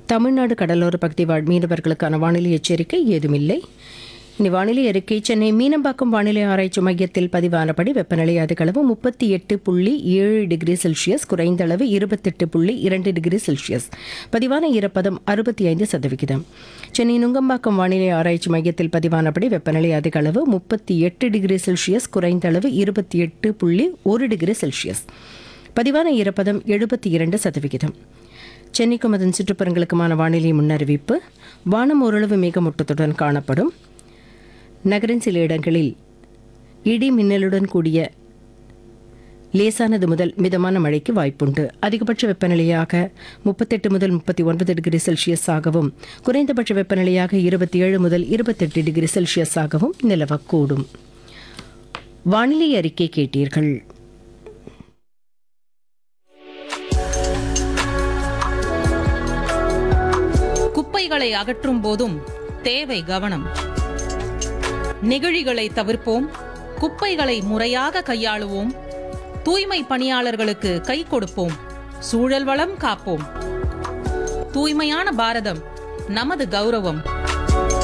தமிழ்நாடு கடலோர பகுதி வாழ் மீனவர்களுக்கான வானிலை எச்சரிக்கை ஏதுமில்லை இனி வானிலை அறிக்கை சென்னை மீனம்பாக்கம் வானிலை ஆராய்ச்சி மையத்தில் பதிவானபடி வெப்பநிலை அதிகளவு முப்பத்தி எட்டு புள்ளி ஏழு டிகிரி செல்சியஸ் குறைந்த அளவு இருபத்தெட்டு புள்ளி இரண்டு டிகிரி செல்சியஸ் பதிவான ஈரப்பதம் அறுபத்தி ஐந்து சதவிகிதம் சென்னை நுங்கம்பாக்கம் வானிலை ஆராய்ச்சி மையத்தில் பதிவானபடி வெப்பநிலை அதிகளவு முப்பத்தி எட்டு டிகிரி செல்சியஸ் குறைந்த அளவு இருபத்தி எட்டு புள்ளி ஒரு டிகிரி செல்சியஸ் பதிவான ஈரப்பதம் எழுபத்தி இரண்டு சதவிகிதம் சென்னைக்கும் அதன் சுற்றுப்புறங்களுக்குமான வானிலை முன்னறிவிப்பு வானம் ஓரளவு மேகமூட்டத்துடன் காணப்படும் நகரின் சில இடங்களில் இடி மின்னலுடன் கூடிய லேசானது முதல் மிதமான மழைக்கு வாய்ப்புண்டு அதிகபட்ச வெப்பநிலையாக முப்பத்தெட்டு முதல் முப்பத்தி ஒன்பது டிகிரி செல்சியஸ் ஆகவும் குறைந்தபட்ச வெப்பநிலையாக இருபத்தி ஏழு முதல் இருபத்தெட்டு டிகிரி செல்சியஸ் ஆகவும் நிலவக்கூடும் வானிலை அறிக்கை கேட்டீர்கள் குப்பைகளை அகற்றும் போதும் தேவை கவனம் நெகிழிகளை தவிர்ப்போம் குப்பைகளை முறையாக கையாளுவோம் தூய்மை பணியாளர்களுக்கு கை கொடுப்போம் சூழல் வளம் காப்போம் தூய்மையான பாரதம் நமது கௌரவம்